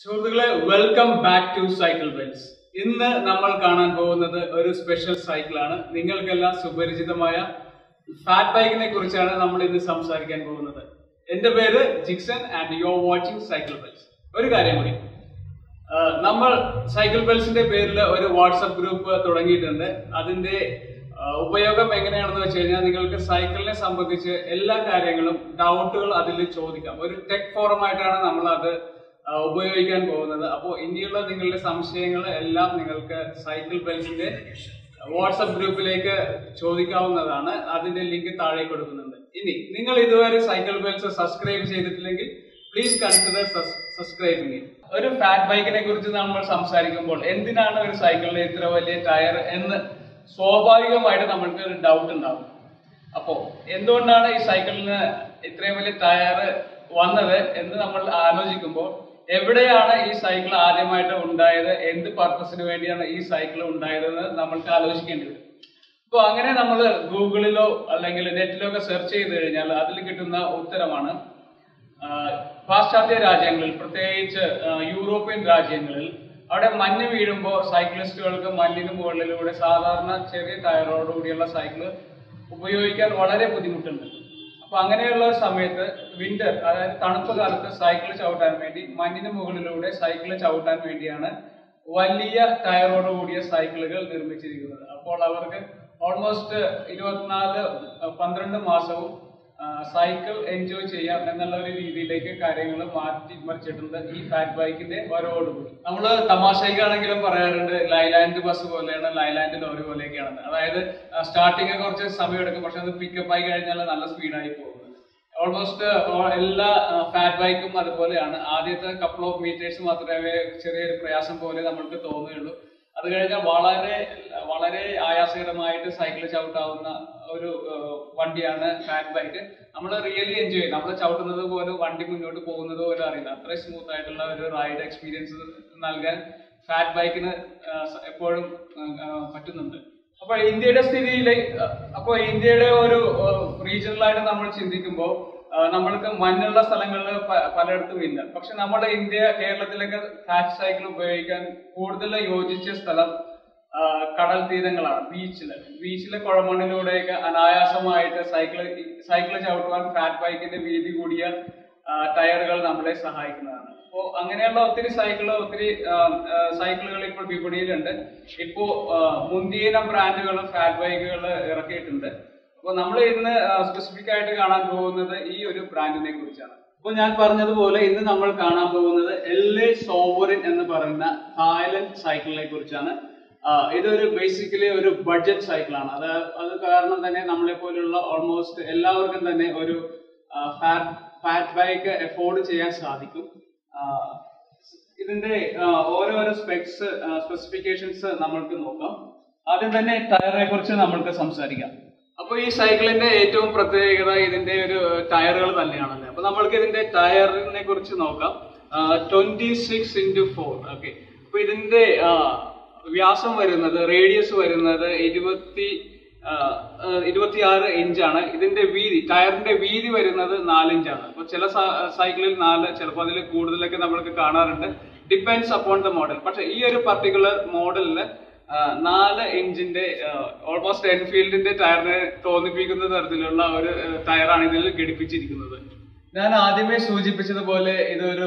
സുഹൃത്തുക്കളെ welcome back to cycle bells ഇന്ന് നമ്മൾ കാണാൻ പോകുന്നത് ഒരു സ്പെഷ്യൽ സൈക്കിളാണ് നിങ്ങൾക്കെല്ലാം സുപരിചിതമായ ഫാറ്റ് ബൈക്കിനെ കുറിച്ചാണ് നമ്മൾ ഇന്ന് സംസാരിക്കാൻ പോകുന്നത് എന്റെ പേര് Jixson and you are watching cycle bells ഒരു കാര്യം കൂടി ആ, നമ്മൾ സൈക്കിൾ ബെൽസിന്റെ പേരിൽ ഒരു വാട്സപ്പ് ഗ്രൂപ്പ് തുടങ്ങിയിട്ടുണ്ട് അതിന്റെ ആ, ഉപയോഗം എങ്ങനെയാണെന്ന് വെച്ച് കഴിഞ്ഞാൽ നിങ്ങൾക്ക് സൈക്കിളിനെ സംബന്ധിച്ച് എല്ലാ കാര്യങ്ങളും ഡൗട്ടുകൾ അതിൽ ചോദിക്കാം ഒരു ടെക് ഫോറമായിട്ടാണ് നമ്മൾ അത് ആ, ഉപയോഗിക്കാൻ പോകുന്നത് അപ്പോൾ ഇനിയുള്ള നിങ്ങളുടെ സംശയങ്ങൾ എല്ലാം നിങ്ങൾക്ക് സൈക്കിൾ ബെൽസിന്റെ വാട്സപ്പ് ഗ്രൂപ്പിലേക്ക് ചോദിക്കാവുന്നതാണ് അതിന്റെ ലിങ്ക് താഴെ കൊടുക്കുന്നുണ്ട് ഇനി നിങ്ങൾ ഇതുവരെ സൈക്കിൾ ബെൽസ് സബ്സ്ക്രൈബ് ചെയ്തിട്ടില്ലെങ്കിൽ പ്ലീസ് കൺസിഡർ സബ്സ്ക്രൈബിങ് ഒരു ഫാറ്റ് ബൈക്കിനെ കുറിച്ച് നമ്മൾ സംസാരിക്കുമ്പോൾ എന്തിനാണ് ഒരു സൈക്കിളിന് ഇത്ര വലിയ ടയർ എന്ന് സ്വാഭാവികമായിട്ട് നമ്മൾക്ക് ഒരു ഡൗട്ട് ഉണ്ടാവും അപ്പോ എന്തുകൊണ്ടാണ് ഈ സൈക്കിളിന് ഇത്രയും വലിയ ടയർ വന്നത് എന്ന് നമ്മൾ ആലോചിക്കുമ്പോൾ എവിടെയാണ് ഈ സൈക്കിൾ ആദ്യമായിട്ട് ഉണ്ടായത് എന്ത് പർപ്പസിന് വേണ്ടിയാണ് ഈ സൈക്കിൾ ഉണ്ടായതെന്ന് നമ്മൾക്ക് ആലോചിക്കേണ്ടി വരും അപ്പൊ അങ്ങനെ നമ്മൾ ഗൂഗിളിലോ അല്ലെങ്കിൽ നെറ്റിലോ ഒക്കെ സെർച്ച് ചെയ്ത് കഴിഞ്ഞാൽ അതിൽ കിട്ടുന്ന ഉത്തരമാണ് ആ, പാശ്ചാത്യ രാജ്യങ്ങളിൽ പ്രത്യേകിച്ച് ആ, യൂറോപ്യൻ രാജ്യങ്ങളിൽ അവിടെ മഞ്ഞ് വീഴുമ്പോൾ സൈക്ലിസ്റ്റുകൾക്ക് മഞ്ഞിന് മുകളിലൂടെ സാധാരണ ചെറിയ ടയറോടുകൂടിയുള്ള സൈക്കിൾ ഉപയോഗിക്കാൻ വളരെ ബുദ്ധിമുട്ടുണ്ട് അപ്പൊ അങ്ങനെയുള്ള സമയത്ത് വിന്റർ അതായത് തണുപ്പ് കാലത്ത് സൈക്കിൾ ചവിട്ടാൻ വേണ്ടി മഞ്ഞിന് മുകളിലൂടെ സൈക്കിൾ ചവിട്ടാൻ വേണ്ടിയാണ് വലിയ ടയറോട് കൂടിയ സൈക്കിളുകൾ നിർമ്മിച്ചിരിക്കുന്നത് അപ്പോൾ അവർക്ക് ഓൾമോസ്റ്റ് ഇരുപത്തിനാല് അഹ് പന്ത്രണ്ട് മാസവും ആ, സൈക്കിൾ എൻജോയ് ചെയ്യാം എന്നുള്ള ഒരു രീതിയിലേക്ക് കാര്യങ്ങൾ മാറ്റി മറിച്ചിട്ടുണ്ട് ഈ ഫാറ്റ് ബൈക്കിന്റെ വരവോടുകൂടി നമ്മൾ തമാശയ്ക്കാണെങ്കിലും പറയാറുണ്ട് ലൈലാൻഡ് ബസ് പോലെയാണ് ലൈലാൻഡ് ലോറി പോലെയൊക്കെയാണ് അതായത് സ്റ്റാർട്ടിങ് കുറച്ച് സമയം എടുക്കും പക്ഷെ അത് പിക്കപ്പ് ആയി കഴിഞ്ഞാൽ നല്ല സ്പീഡായി പോകും ഓൾമോസ്റ്റ് എല്ലാ ഫാറ്റ് ബൈക്കും അതുപോലെയാണ് ആദ്യത്തെ കപ്പിൾ ഓഫ് മീറ്റേഴ്സ് മാത്രമേ ചെറിയൊരു പ്രയാസം പോലെ നമ്മൾക്ക് തോന്നുകയുള്ളൂ അത് കഴിഞ്ഞാൽ വളരെ വളരെ ആയാസകരമായിട്ട് സൈക്കിൾ ചവിട്ടാവുന്ന ഒരു ആ, വണ്ടിയാണ് ഫാറ്റ് ബൈക്ക് നമ്മൾ റിയലി എൻജോയ് ചെയ്യും നമ്മൾ ചവിട്ടുന്നത് പോലും വണ്ടി മുന്നോട്ട് പോകുന്നത് പോലും അറിയില്ല അത്രയും സ്മൂത്ത് ആയിട്ടുള്ള ഒരു റൈഡ് എക്സ്പീരിയൻസ് നൽകാൻ ഫാറ്റ് ബൈക്കിന് ആ, സ- എപ്പോഴും ആ, ആ, പറ്റുന്നുണ്ട് അപ്പോൾ ഇന്ത്യയുടെ സ്ഥിതിയിലെ അപ്പോൾ ഇന്ത്യയുടെ ഒരു റീജിയണലായിട്ട് നമ്മൾ ചിന്തിക്കുമ്പോൾ നമ്മൾക്ക് മഞ്ഞുള്ള സ്ഥലങ്ങളിൽ പ- പലയിടത്തും ഇല്ല പക്ഷെ നമ്മുടെ ഇന്ത്യ കേരളത്തിലൊക്കെ ഫാറ്റ് സൈക്കിൾ ഉപയോഗിക്കാൻ കൂടുതൽ യോജിച്ച സ്ഥലം ആ, കടൽ തീരങ്ങളാണ് ബീച്ചില് ബീച്ചിലെ കുഴമണ്ണിലൂടെയൊക്കെ അനായാസമായിട്ട് സൈക്കിൾ സൈക്കിൾ ചവിട്ടുവാൻ ഫാറ്റ് ബൈക്കിന്റെ വീതി കൂടിയ ആ, ടയറുകൾ നമ്മളെ സഹായിക്കുന്നതാണ് അപ്പോൾ അങ്ങനെയുള്ള ഒത്തിരി സൈക്കിൾ ഒത്തിരി ആ, ആ, സൈക്കിളുകൾ ഇപ്പോൾ വിപണിയിലുണ്ട് ഇപ്പോ ആ, മുന്തിയിനം ബ്രാൻഡുകൾ ഫാറ്റ് ബൈക്കുകൾ ഇറക്കിയിട്ടുണ്ട് അപ്പോൾ നമ്മൾ ഇന്ന് സ്പെസിഫിക് ആയിട്ട് കാണാൻ പോകുന്നത് ഈ ഒരു ബ്രാൻഡിനെ കുറിച്ചാണ് അപ്പോൾ ഞാൻ പറഞ്ഞതുപോലെ ഇന്ന് നമ്മൾ കാണാൻ പോകുന്നത് എൽ എ സോവറിൻ എന്ന് പറയുന്ന തായ്ലൻഡ് സൈക്കിളിനെ കുറിച്ചാണ് ആ, ഇതൊരു ബേസിക്കലി ഒരു ബഡ്ജറ്റ് സൈക്കിളാണ് അത് അത് കാരണം തന്നെ നമ്മളെ പോലുള്ള ഓൾമോസ്റ്റ് എല്ലാവർക്കും തന്നെ ഒരു ഫാറ്റ് ഫാറ്റ് ബൈക്ക് എഫോർഡ് ചെയ്യാൻ സാധിക്കും ആ, ഇതിന്റെ ആ, ഓരോരോ സ്പെക്സ് സ്പെസിഫിക്കേഷൻസ് നമ്മൾക്ക് നോക്കാം ആദ്യം തന്നെ ടയറിനെ കുറിച്ച് നമ്മൾക്ക് സംസാരിക്കാം അപ്പൊ ഈ സൈക്കിളിന്റെ ഏറ്റവും പ്രത്യേകത ഇതിന്റെ ഒരു ടയറുകൾ തന്നെയാണല്ലേ അപ്പൊ നമ്മൾക്ക് ഇതിന്റെ ടയറിനെ കുറിച്ച് നോക്കാം twenty six into four okay അപ്പൊ ഇതിന്റെ ആ, വ്യാസം വരുന്നത് റേഡിയസ് വരുന്നത് ഇരുപത്തി ഇരുപത്തിയാറ് ഇഞ്ചാണ് ഇതിന്റെ വീതി ടയറിന്റെ വീതി വരുന്നത് നാലിഞ്ചാണ് അപ്പൊ ചില സ- സൈക്കിളിൽ നാല് ചിലപ്പോൾ അതിൽ കൂടുതലൊക്കെ നമ്മൾക്ക് കാണാറുണ്ട് ഡിപ്പെൻഡ്സ് അപ്പോൺ ദ മോഡൽ പക്ഷെ ഈ ഒരു പർട്ടിക്കുലർ മോഡലില് നാല് ഇഞ്ചിന്റെ ഓൾമോസ്റ്റ് എൻഫീൽഡിന്റെ ടയറിനെ തോന്നിപ്പിക്കുന്ന തരത്തിലുള്ള ഒരു ആ, ടയറാണ് ഇതിൽ ഘടിപ്പിച്ചിരിക്കുന്നത് ഞാൻ ആദ്യമേ സൂചിപ്പിച്ചതുപോലെ ഇതൊരു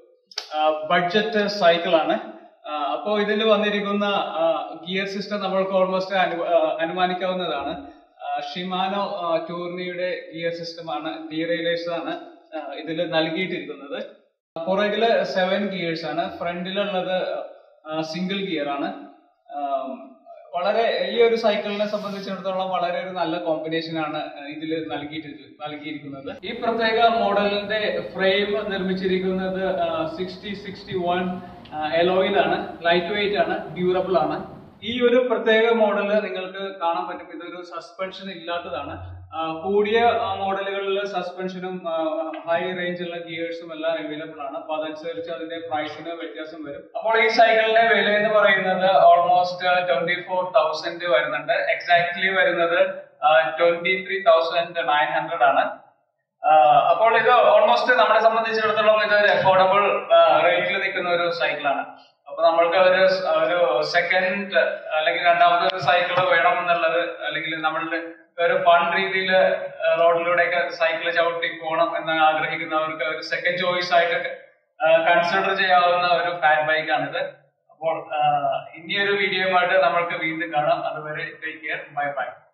ബഡ്ജറ്റ് സൈക്കിളാണ് അപ്പോൾ ഇതിൽ വന്നിരിക്കുന്ന ഗിയർ സിസ്റ്റം നമ്മൾക്ക് ഓൾമോസ്റ്റ് അനുമാനിക്കാവുന്നതാണ് ഷിമാനോ ടൂർണിയുടെ ഗിയർ സിസ്റ്റമാണ് ഡീറൈലേഴ്സ് ആണ് ഇതിൽ നൽകിയിട്ടിരിക്കുന്നത് പുറകില് സെവൻ ഗിയേഴ്സ് ആണ് ഫ്രണ്ടിലുള്ളത് സിംഗിൾ ഗിയർ ആണ് ആം, വളരെ ഈ ഒരു സൈക്കിളിനെ സംബന്ധിച്ചിടത്തോളം വളരെ ഒരു നല്ല കോമ്പിനേഷൻ ആണ് ഇതിൽ നൽകിയിട്ട് നൽകിയിരിക്കുന്നത് ഈ പ്രത്യേക മോഡലിന്റെ ഫ്രെയിം നിർമ്മിച്ചിരിക്കുന്നത് സിക്സ്റ്റി സിക്സ്റ്റി വൺ എലോയിലാണ് ലൈറ്റ് വെയിറ്റ് ആണ് ഡ്യൂറബിൾ ആണ് ഈ ഒരു പ്രത്യേക മോഡല് നിങ്ങൾക്ക് കാണാൻ പറ്റും ഇതൊരു സസ്പെൻഷൻ ഇല്ലാത്തതാണ് ആ, കൂടിയ മോഡലുകളിൽ സസ്പെൻഷനും ഹൈ റേഞ്ചുള്ള ഗിയേഴ്സും എല്ലാം അവൈലബിൾ ആണ് അപ്പൊ അതനുസരിച്ച് അതിന്റെ പ്രൈസിന് വ്യത്യാസം വരും അപ്പോൾ ഈ സൈക്കിളിന്റെ വില എന്ന് പറയുന്നത് ഓൾമോസ്റ്റ് ട്വന്റി ഫോർ തൗസൻഡ് വരുന്നുണ്ട് എക്സാക്ട്ലി വരുന്നത് twenty three thousand nine hundred ആണ് അപ്പോൾ ഇത് ഓൾമോസ്റ്റ് നമ്മളെ സംബന്ധിച്ചിടത്തോളം ഇത് ഒരു അഫോർഡബിൾ റേറ്റിൽ നിൽക്കുന്ന ഒരു സൈക്കിളാണ് അപ്പൊ നമ്മൾക്ക് ഒരു സ്- ഒരു സെക്കൻഡ് അല്ലെങ്കിൽ രണ്ടാമത്തെ ഒരു സൈക്കിൾ വേണം എന്നുള്ളത് അല്ലെങ്കിൽ നമ്മളുടെ ഒരു ഫൺ രീതിയിൽ റോഡിലൂടെയൊക്കെ സൈക്കിൾ ചവിട്ടി പോകണം എന്ന് ആഗ്രഹിക്കുന്നവർക്ക് ഒരു സെക്കൻഡ് ചോയ്സ് ആയിട്ട് കൺസിഡർ ചെയ്യാവുന്ന ഒരു ഫാറ്റ് ബൈക്കാണിത് അപ്പോൾ ഇനിയൊരു വീഡിയോയുമായിട്ട് നമ്മൾക്ക് വീണ്ടും കാണാം അതുവരെ ടേക്ക് കെയർ ബൈ ബൈ